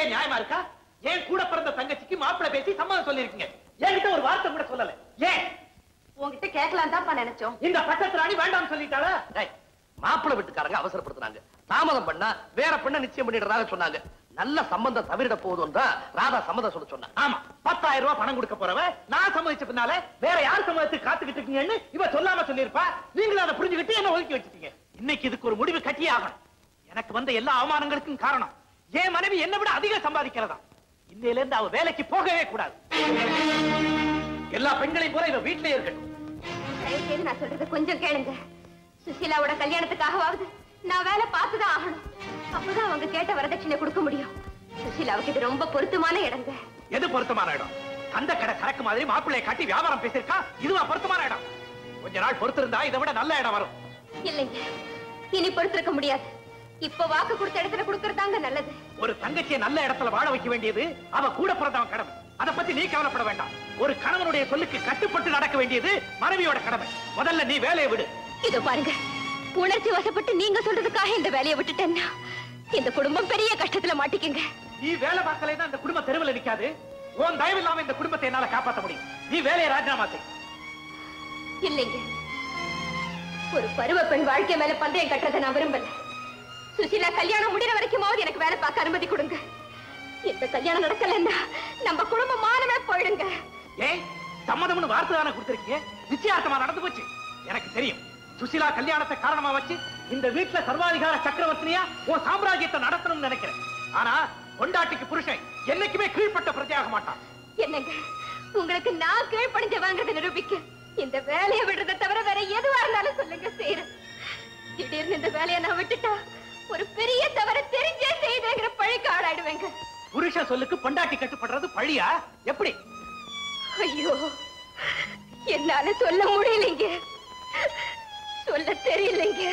உங்களுக்கே நியாயமா இருக்கா ஏன் கூட பிறந்த தங்கச்சிக்கு மாப்பிள்ளை பேசி சம்மதம் சொல்லிருக்கீங்க என்கிட்ட ஒரு வார்த்தை கூட சொல்லல ஏன் உங்ககிட்ட கேட்கலாம் தான் நினைச்சோம் இந்த பட்டத்து ராணி வேண்டாம் சொல்லிட்டாளா மாப்பிள்ளை வீட்டுக்காரங்க அவசரப்படுத்துனாங்க தாமதம் பண்ணா வேற பெண்ண நிச்சயம் பண்ணிடுறதாக சொன்னாங்க நல்ல சம்பந்தம் தவிரிட போதும் தான் ராதா சம்மதம் சொல்ல சொன்னா ஆமா பத்தாயிரம் ரூபாய் பணம் கொடுக்க போறவ நான் சம்மதிச்ச பின்னால வேற யார் சம்மதத்துக்கு காத்துக்கிட்டு இருக்கீங்கன்னு இவ சொல்லாம சொல்லியிருப்பா நீங்களும் அதை புரிஞ்சுக்கிட்டு என்ன ஒதுக்கி வச்சிட்டீங்க இன்னைக்கு இதுக்கு ஒரு முடிவு கட்டியே ஆகணும் எனக்கு வந்த எல்லா அவமானங்களுக்கும் காரணம் என் மனைவி என்னை விட அதிகம் சம்பாதிக்கிறதா இன்னையில இருந்து அவ வேலைக்கு போகவே கூடாது எல்லா பெண்களையும் போல இவ வீட்டிலேயே இருக்கட்டும் தயவு செய்து நான் சொல்றது கொஞ்சம் கேளுங்க சுசீலாவோட கல்யாணத்துக்காகவாவது நான் வேலை பார்த்துதான் ஆகணும் அப்பதான் அவங்க கேட்ட வரதட்சணை கொடுக்க முடியும் சுசீலாவுக்கு இது ரொம்ப பொருத்தமான இடங்க எது பொருத்தமான இடம் அந்த கடை சரக்கு மாதிரி மாப்பிள்ளையை காட்டி வியாபாரம் பேசியிருக்கா இதுவா பொருத்தமான இடம் கொஞ்ச நாள் பொறுத்திருந்தா இதை விட நல்ல இடம் வரும் இல்லைங்க இனி பொறுத்திருக்க முடியாது இப்ப வாக்கு கொடுத்த இடத்துல கொடுக்கறதாங்க நல்லது ஒரு தங்கச்சியை நல்ல இடத்துல வாழ வைக்க வேண்டியது அவ கூட பிறந்தவன் கடமை அதை பத்தி நீ கவலைப்பட வேண்டாம் ஒரு கணவனுடைய சொல்லுக்கு கட்டுப்பட்டு நடக்க வேண்டியது மனைவியோட கடமை முதல்ல நீ வேலையை விடு இதோ பாருங்க உணர்ச்சி வசப்பட்டு நீங்க சொல்றதுக்காக இந்த வேலையை விட்டுட்டேன்னா இந்த குடும்பம் பெரிய கஷ்டத்துல மாட்டிக்குங்க நீ வேலை பார்க்கலைன்னா இந்த குடும்பம் தெருவில் நிக்காது உன் தயவு இல்லாம இந்த குடும்பத்தை என்னால காப்பாற்ற முடியும் நீ வேலையை ராஜினாமா செய் இல்லைங்க ஒரு பருவ பெண் வாழ்க்கை மேல பந்தயம் கட்டுறதை நான் விரும்பல சுசீலா கல்யாணம் முடிகிற வரைக்குமாவது எனக்கு வேலை பார்க்க அனுமதி கொடுங்க இந்த கல்யாணம் நடக்கலன்னா நம்ம குடும்பம் மானமே போயிடுங்க ஏய் சம்மதம்னு வார்த்தை தானே கொடுத்திருக்கீங்க நிச்சயார்த்தமா நடந்து போச்சு எனக்கு தெரியும் சுசிலா கல்யாணத்தை காரணமா வச்சு இந்த வீட்டுல சர்வாதிகார சக்கரவர்த்தினியா உன் சாம்ராஜ்யத்தை நடத்தணும்னு நினைக்கிறேன் ஆனா பொண்டாட்டிக்கு புருஷன் என்னைக்குமே கீழ்ப்பட்ட பிரஜையாக மாட்டான் என்னங்க உங்களுக்கு நான் கீழ்ப்படிஞ்சவங்கிறத நிரூபிக்க இந்த வேலையை விடுறதை தவிர வேற எதுவா இருந்தாலும் சொல்லுங்க செய்யறேன் திடீர்னு இந்த வேலையை நான் விட்டுட்டா ஒரு பெரிய தவற தெரிஞ்சே செய்தேங்கிற பழிக்கு ஆளாயிடுவேங்க புருஷன் சொல்லுக்கு பொண்டாட்டி கட்டுப்படுறது பழியா எப்படி ஐயோ என்னால சொல்ல முடியலைங்க சொல்ல தெரியலைங்க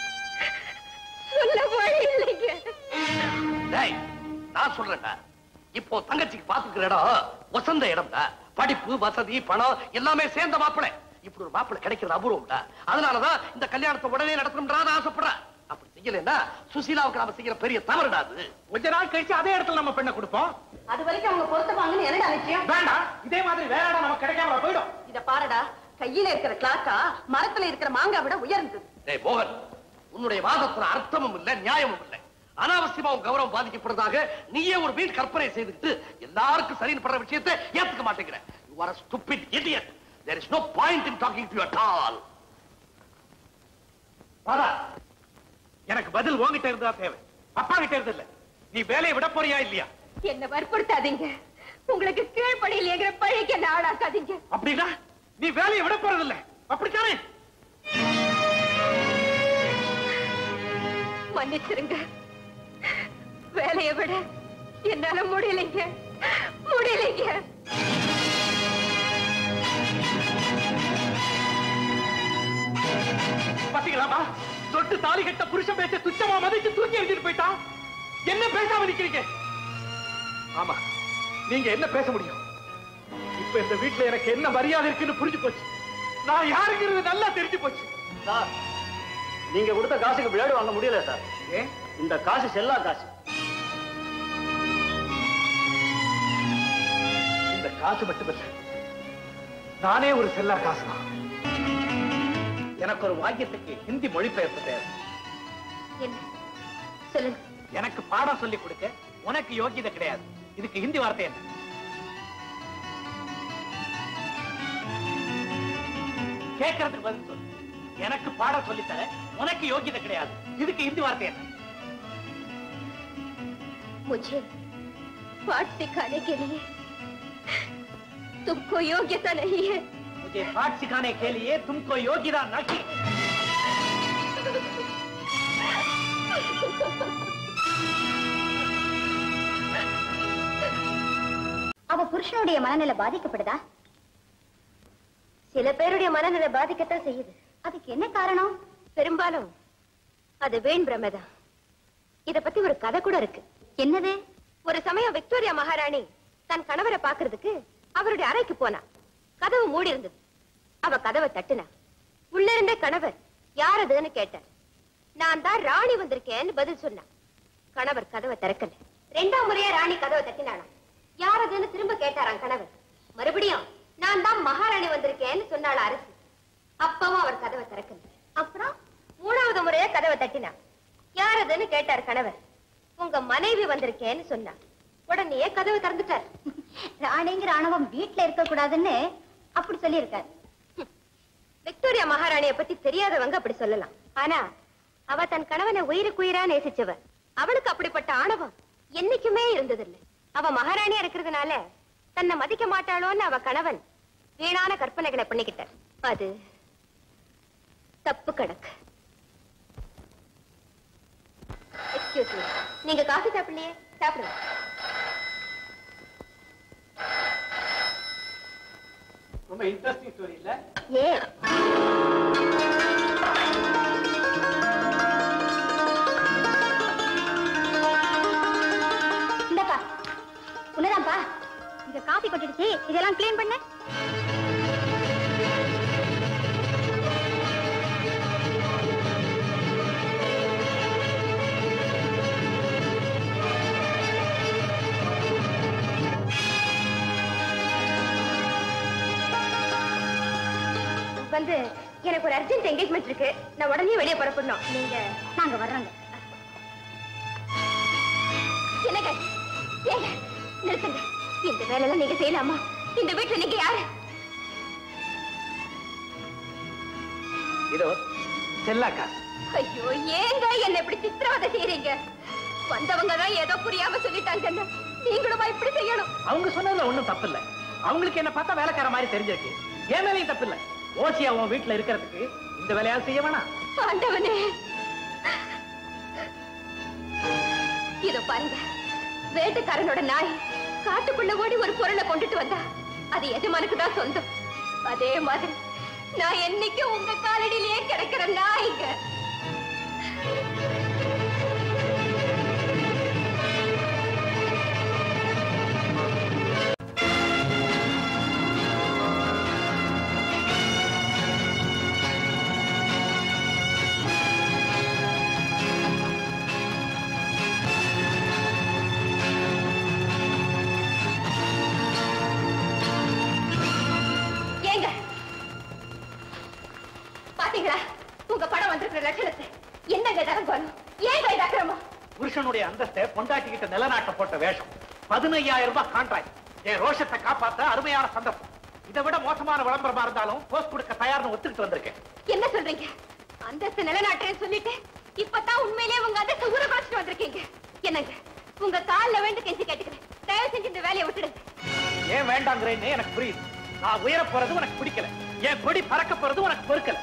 சொல்ல வழி இல்லைங்க டேய் நான் சொல்றேன்டா இப்போ தங்கச்சிக்கு பாத்துக்கிற இடம் வசந்த இடம்டா படிப்பு வசதி பணம் எல்லாமே சேர்ந்த மாப்பிளை இப்படி ஒரு மாப்பிளை கிடைக்கிறது அபூர்வம்டா அதனாலதான் இந்த கல்யாணத்தை உடனே நடத்தணும்ன்றா ஆசைப்படுறேன் அப்படி செய்யலைன்னா சுசீலாவுக்கு நாம செய்யற பெரிய தவறுடா அது கொஞ்ச நாள் கழிச்சு அதே இடத்துல நம்ம பெண்ணை கொடுப்போம் அது வரைக்கும் அவங்க பொருத்தமாங்கன்னு என்னடா நிச்சயம் வேண்டாம் இதே மாதிரி வேற இடம் நமக்கு கிடைக்காம போயிடும் இத பாருடா கையில இருக்கிற கிளாக்கா மரத்துல இருக்கிற மாங்காய் விட உயர்ந்தது டேய் மோகன் உன்னுடைய வாதத்துல அர்த்தமும் இல்ல நியாயமும் இல்ல அனாவசியமா உன் கௌரவம் பாதிக்கப்படுறதாக நீயே ஒரு வீண் கற்பனை செய்துக்கிட்டு எல்லாருக்கும் சரின்னு படுற விஷயத்தை ஏத்துக்க மாட்டேங்கிற you are a stupid idiot there is no point in talking to you at all வாடா எனக்கு பதில் உன்கிட்ட இருந்தா தேவை அப்பா கிட்ட இருந்து இல்ல நீ வேலையை விட போறியா இல்லையா என்ன வற்புறுத்தாதீங்க உங்களுக்கு கீழ்ப்படியிலேங்கிற பழிக்கு என்ன ஆளாக்காதீங்க அப்படின்னா நீ வேலையை விட போறது இல்ல அப்படித்தானே மன்னிச்சிருங்க வேலையை விட என்னால முடியலைங்க முடியலைங்க பாத்தீங்களாமா தொட்டு தாலி கட்ட புருஷன் பேச துச்சமா மதிச்சு தூக்கி எழுதிட்டு போயிட்டான் என்ன பேசாம நிக்கிறீங்க ஆமா நீங்க என்ன பேச முடியும் இப்ப இந்த வீட்டுல எனக்கு என்ன மரியாதை இருக்குன்னு புரிஞ்சு போச்சு நான் யாருங்கிறது நல்லா தெரிஞ்சு போச்சு சார் நீங்க கொடுத்த காசுக்கு பிளேடு வாங்க முடியல சார் ஏன் இந்த காசு செல்லா காசு இந்த காசு மட்டுமல்ல நானே ஒரு செல்லா காசு தான் எனக்கு ஒரு வாக்கியத்துக்கு ஹிந்தி மொழிபெயர்ப்பு தேவை என்ன சொல்லுங்க எனக்கு பாடம் சொல்லி கொடுக்க உனக்கு யோகியதை கிடையாது இதுக்கு ஹிந்தி வார்த்தை என்ன கேட்கறதுக்கு பதில் சொல்லு எனக்கு பாடம் சொல்லி தர உனக்கு யோகியதை கிடையாது இதுக்கு ஹிந்தி வார்த்தை என்ன मुझे पाठ सिखाने के लिए तुमको योग्यता नहीं है मुझे पाठ सिखाने के लिए तुमको योग्यता नहीं அவ புருஷனுடைய மனநிலை பாதிக்கப்படுதா சில பேருடைய மனநிலை பாதிக்கத்தான் செய்யுது அதுக்கு என்ன காரணம் பெரும்பாலும் அது வீண் பிரமைதான் இத பத்தி ஒரு கதை கூட இருக்கு என்னது ஒரு சமயம் விக்டோரியா மகாராணி தன் கணவரை பாக்குறதுக்கு அவருடைய அறைக்கு போனா கதவு மூடி இருந்தது அவ கதவை தட்டுனா உள்ள இருந்த கணவர் யார் அதுன்னு கேட்டார் நான் தான் ராணி வந்திருக்கேன்னு பதில் சொன்னான் கணவர் கதவை திறக்கல ரெண்டாம் முறையா ராணி கதவை தட்டினாளாம் யார் அதுன்னு திரும்ப கேட்டாராம் கணவர் மறுபடியும் நான் தான் மகாராணி வந்திருக்கேன்னு சொன்னாள் அரசு அப்பவும் அவர் கதவை திறக்கல அப்புறம் மூணாவது முறையா கதவை தட்டினா யார் அதுன்னு கேட்டார் கணவர் உங்க மனைவி வந்திருக்கேன்னு சொன்னா உடனே கதவை திறந்துட்டார் ராணிங்கிற ஆணவம் வீட்டுல இருக்க கூடாதுன்னு அப்படி சொல்லியிருக்காரு விக்டோரியா மகாராணிய பத்தி தெரியாதவங்க அப்படி சொல்லலாம் ஆனா அவ தன் கணவனை உயிருக்குயிரா நேசிச்சவ அவளுக்கு அப்படிப்பட்ட ஆணவம் என்னைக்குமே இருந்ததில்லை அவ மகாராணியா இருக்கிறதுனால தன்னை மதிக்க மாட்டாளோன்னு அவ கணவன் வீணான கற்பனைகளை பண்ணிக்கிட்டார் அது தப்பு கணக்கு எக்ஸ்கியூஸ் மீ நீங்க காஃபி சாப்பிடலையே சாப்பிடுங்க ரொம்ப இன்ட்ரெஸ்டிங் ஸ்டோரி இல்ல ஏ இந்தப்பா உன்னதான்ப்பா இங்க காபி கொட்டிடுச்சு இதெல்லாம் க்ளீன் பண்ண வந்து எனக்கு ஒரு அர்ஜென்ட் என்கேஜ்மெண்ட் இருக்கு நான் உடனே வெளியே புறப்படணும் நீங்க நாங்க வர்றோங்க என்னங்க ஏங்க நிறுத்துங்க இந்த வேலையெல்லாம் நீங்க செய்யலாமா இந்த வீட்டுல நீங்க யாரு இதோ செல்லாக்கா ஐயோ ஏங்க என்ன இப்படி சித்திரவதை செய்யறீங்க வந்தவங்க தான் ஏதோ புரியாம சொல்லிட்டாங்கன்னு நீங்களுமா இப்படி செய்யணும் அவங்க சொன்னதுல ஒண்ணும் தப்பு இல்ல அவங்களுக்கு என்ன பார்த்தா வேலைக்கார மாதிரி தெரிஞ்சிருக்கு என் மேலையும் தப்பு இல்ல ஓசியா உன் வீட்டுல இருக்கிறதுக்கு இந்த வேலையாவது செய்ய வேணாம் ஆண்டவனே இதோ பாருங்க வேட்டைக்காரனோட நாய் காட்டுக்குள்ள ஓடி ஒரு பொருளை கொண்டுட்டு வந்தா அது எஜமானுக்கு தான் சொந்தம் அதே மாதிரி நான் என்னைக்கும் உங்க காலடியிலேயே கிடக்கிற நாய்ங்க ஏங்க பாத்தீங்களா உங்க படம் வந்திருக்கிற லட்சணத்தை என்னங்க தரங்கோணும் ஏங்க இது அக்கிரமம் புருஷனுடைய அந்தஸ்தை பொண்டாட்டிக்கிட்ட நிலநாட்ட போட்ட வேஷம் பதினையாயிரம் ரூபாய் கான்ட்ராக்ட் என் ரோஷத்தை காப்பாத்த அருமையான சந்தர்ப்பம் இதை விட மோசமான விளம்பரமா இருந்தாலும் போஸ்ட் கொடுக்க தயார்னு ஒத்துக்கிட்டு வந்திருக்கேன் என்ன சொல்றீங்க அந்தஸ்து நிலநாட்டுறேன்னு சொல்லிட்டு இப்பதான் உண்மையிலேயே உங்க அந்தஸ்து ஊரை குறைச்சிட்டு வந்திருக்கீங்க என்னங்க உங்க கால்ல வேண்டு கெஞ்சி கேட்டுக்கிறேன் தயவு செஞ்சு இந்த வேலையை விட்டுடுங்க ஏன் வேண்டாங்கிறேன்னு எனக்கு புரியுது நான் உயர போறது உனக்கு பிடிக்கல என் கொடி பறக்க போறது உனக்கு பொறுக்கல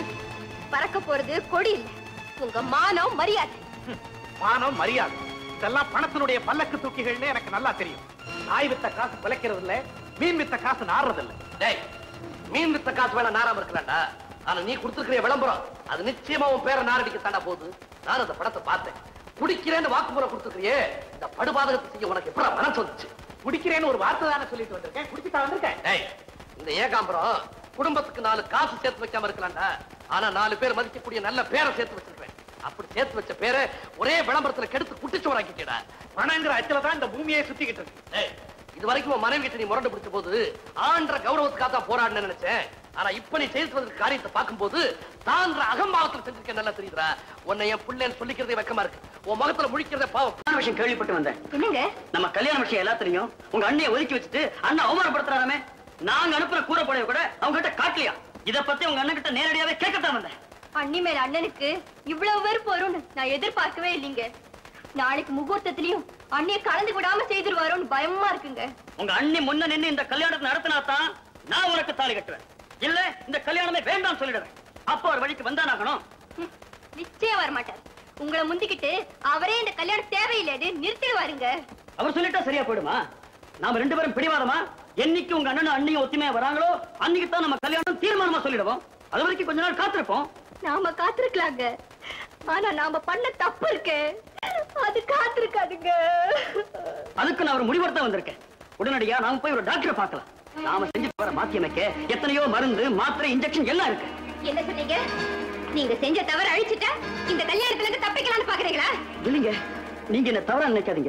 பறக்க போறது கொடி இல்ல உங்க மானம் மரியாதை ஹம், மானம் மரியாதை இதெல்லாம் பணத்தினுடைய பல்லக்கு தூக்கிகள்னு எனக்கு நல்லா தெரியும் நாய் வித்த காசு பிழைக்கிறது இல்ல மீன் வித்த காசு நாடுறது இல்ல டேய் மீன் வித்த காசு வேணா நாராம இருக்கலாம்டா ஆனா நீ கொடுத்துருக்கிற விளம்பரம் அது நிச்சயமா உன் பேரை நாரடிக்க தாண்டா போகுது நான் அந்த படத்தை பார்த்தேன் குடிக்கிறேன்னு வாக்குமூலம் கொடுத்துருக்கிறியே இந்த படுபாதகத்தை செய்ய உனக்கு எப்படி மனசு வந்துச்சு குடிக்கிறேன்னு ஒரு வார்த்தை தானே சொல்லிட்டு வந்திருக்கேன் குடிச்சுட்டா வந்திருக்கேன் டேய் இந்த ஏகாம்பரம் குடும்பத்துக்கு நாலு காசு சேர்த்து வைக்காம இருக்கலாம்டா ஆனா நாலு பேர் மதிக்கக்கூடிய நல்ல பேரை சேர்த்து வச்சிருப்பேன் அப்படி சேர்த்து வச்ச பேரை ஒரே விளம்பரத்துல கெடுத்து குட்டிச்சோராக்கிட்டா பணங்கிற அச்சல தான் இந்த பூமியை சுத்திக்கிட்டு இருக்கு ஏய், இது வரைக்கும் உன் மனைவி கிட்ட நீ முரண்டு பிடிச்ச போது ஆண்ட கௌரவத்துக்காக தான் போராடினேன்னு நினைச்சேன் ஆனா இப்ப நீ செய்து வந்த காரியத்தை பார்க்கும்போது தான்ற அகம்பாவத்துல செஞ்சிருக்க நல்லா தெரியுதுடா உன்னை என் பிள்ளைன்னு சொல்லிக்கிறதே வெக்கமா இருக்கு உன் முகத்துல முழிக்கிறதே பாவம் நான் விஷயம் கேள்விப்பட்டு வந்தேன் என்னங்க நம்ம கல்யாண விஷயம் எல்லாத்தையும் உங்க அண்ணியை ஒதுக்கி வச்சுட்டு அண்ணன் அவமானப்படுத்துறாராமே நாங்க அனுப்புற கூற போடைய கூட அவங்க கிட்ட காட்டலையா இத பத்தி உங்க அண்ணன் கிட்ட நேரடியாவே கேட்கத்தான் வந்தேன் அண்ணி மேல அண்ணனுக்கு இவ்வளவு வெறுப்பு வரும்னு நான் எதிர்பார்க்கவே இல்லைங்க நாளைக்கு முகூர்த்தத்திலயும் அண்ணிய கலந்து விடாம செய்திருவாரோன்னு பயமா இருக்குங்க உங்க அண்ணி முன்ன நின்னு இந்த கல்யாணத்தை நடத்தினா தான் நான் உனக்கு தாலி கட்டுவேன் இல்ல இந்த கல்யாணமே வேண்டாம் சொல்லிடுறேன் அப்போ ஒரு வழிக்கு வந்தானாகணும் ம், நிச்சயம் வரமாட்டார் உங்களை முந்திக்கிட்டு அவரே இந்த கல்யாணம் தேவையில்லைன்னு நிறுத்திடுவாருங்க அவர் சொல்லிட்டா சரியா போயிடுமா நாம ரெண்டு பேரும் பிடிவாதமா என்னைக்கு உங்க அண்ணனும் அண்ணியும் ஒத்துமையா வராங்களோ அன்னைக்கு தான் நம்ம கல்யாணம் தீர்மானமா சொல்லிடுவோம் அது வரைக்கும் கொஞ்ச நாள் காத்திருப்போம் நாம காத்திருக்கலாங்க ஆனா நாம பண்ண தப்பு இருக்கு அது காத்திருக்காதுங்க அதுக்கு நான் ஒரு முடிவெடுத்த வந்திருக்கேன் உடனடியா நாம போய் ஒரு டாக்டரை பார்க்கலாம் நாம செஞ்சுட்டு வர மாத்தியமைக்க எத்தனையோ மருந்து மாத்திரை இன்ஜெக்ஷன் எல்லாம் இருக்கு என்ன சொன்னீங்க நீங்க செஞ்ச தவறு அழிச்சிட்டா இந்த கல்யாணத்துல இருந்து தப்பிக்கலாம்னு பாக்குறீங்களா இல்லைங்க நீங்க என்ன தவறா நினைக்காதீங்க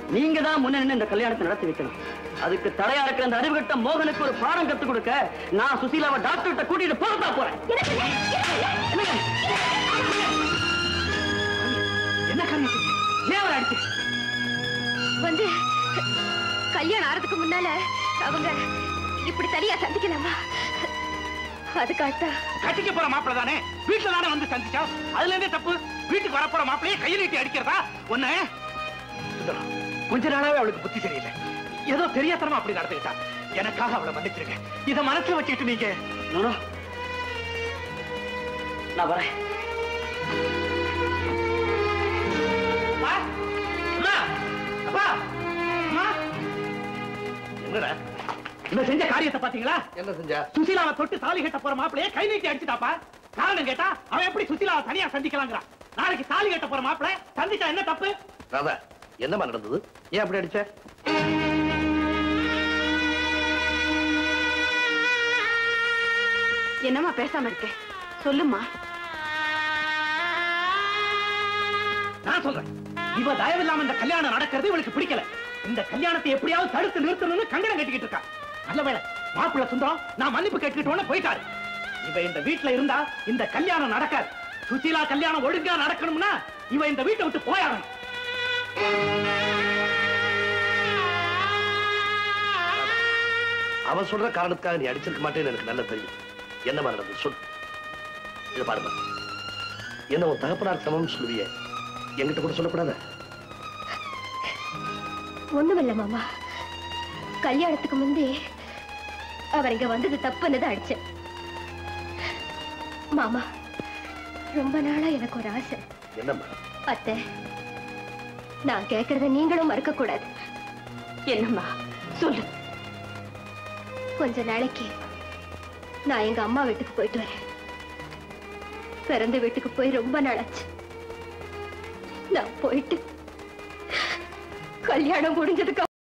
நீங்க தான் முன்ன நின்னு இந்த கல்யாணத்தை நடத்தி வைக்கணும் அதுக்கு தடையா இருக்கிற அந்த அறிவுகட்ட மோகனுக்கு ஒரு பாடம் கத்து கொடுக்க நான் சுசீலாவை டாக்டர்கிட்ட கூட்டிட்டு போறதா போறேன் என்னங்க? என்ன காரியம் செஞ்சீங்க? ஏன் அவரை அடிச்சு வந்து கல்யாணம் ஆறதுக்கு முன்னால அவங்க இப்படி தனியா சந்திக்கலாமா அதுக்காகத்தான் கட்டிக்க போற மாப்பிள தானே வீட்டுல தானே வந்து சந்திச்சா அதுல இருந்தே தப்பு வீட்டுக்கு வரப்போற மாப்பிளையே கையை நீட்டி அடிக்கிறதா ஒண்ணு சுந்தரம், கொஞ்ச நாளாவே அவளுக்கு புத்தி சரியில்லை ஏதோ தெரியாதனமா அப்படி நடந்துக்கிட்டா எனக்காக அவளை மன்னிச்சிருங்க இத மனசுல வச்சுட்டு நீங்க No, no. நான் வரேன் அப்பா, அம்மா, அப்பா, அம்மா. என்னடா இவன் செஞ்ச காரியத்தை பாத்தீங்களா என்ன செஞ்சா சுசீலாவை தொட்டு தாலி கட்ட போற மாப்பிளையே கை நீட்டி அடிச்சுட்டாப்பா காரணம் கேட்டா அவன் எப்படி சுசீலாவை தனியா சந்திக்கலாங்கிறான் நாளைக்கு தாலி கட்ட போற மாப்பிளை சந்திச்சா என்ன தப்பு ராதா என்னம்மா நடந்தது ஏன் அப்படி அடிச்ச என்னம்மா பேசாம இருக்க சொல்லுமா நான் சொல்றேன் இவ தயவில்லாம இந்த கல்யாணம் நடக்கிறது இவளுக்கு பிடிக்கல இந்த கல்யாணத்தை எப்படியாவது தடுத்து நிறுத்தணும்னு கங்கணம் கட்டிக்கிட்டு இருக்கா நல்ல வேளை மாப்பிள்ளை சுந்தரம் நான் மன்னிப்பு கேட்டுக்கிட்டோன்னு போயிட்டாரு இவ இந்த வீட்டுல இருந்தா இந்த கல்யாணம் நடக்காது சுசீலா கல்யாணம் ஒழுங்கா நடக்கணும்னா இவ இந்த வீட்டை விட்டு போயாகணும் அவன் சொல்ற காரணத்துக்காக நீ அடிச்சிருக்க மாட்டேன்னு எனக்கு நல்லா தெரியும் என்னம்மா நடந்தது சொல் இதை பாருமா என்ன உன் தகப்பனார் சமம் சொல்லுவியே என்கிட்ட கூட சொல்லக்கூடாத ஒண்ணுமில்ல மாமா கல்யாணத்துக்கு முந்தி அவர் இங்க வந்தது தப்புன்னு தான் அடிச்சேன் மாமா ரொம்ப நாளா எனக்கு ஒரு ஆசை என்னம்மா அத்தை நான் கேக்குறத நீங்களும் மறுக்க கூடாது என்னம்மா சொல்லு கொஞ்ச நாளைக்கு நான் எங்க அம்மா வீட்டுக்கு போயிட்டு வரேன் பிறந்த வீட்டுக்கு போய் ரொம்ப நாளாச்சு நான் போயிட்டு கல்யாணம் முடிஞ்சதுக்கு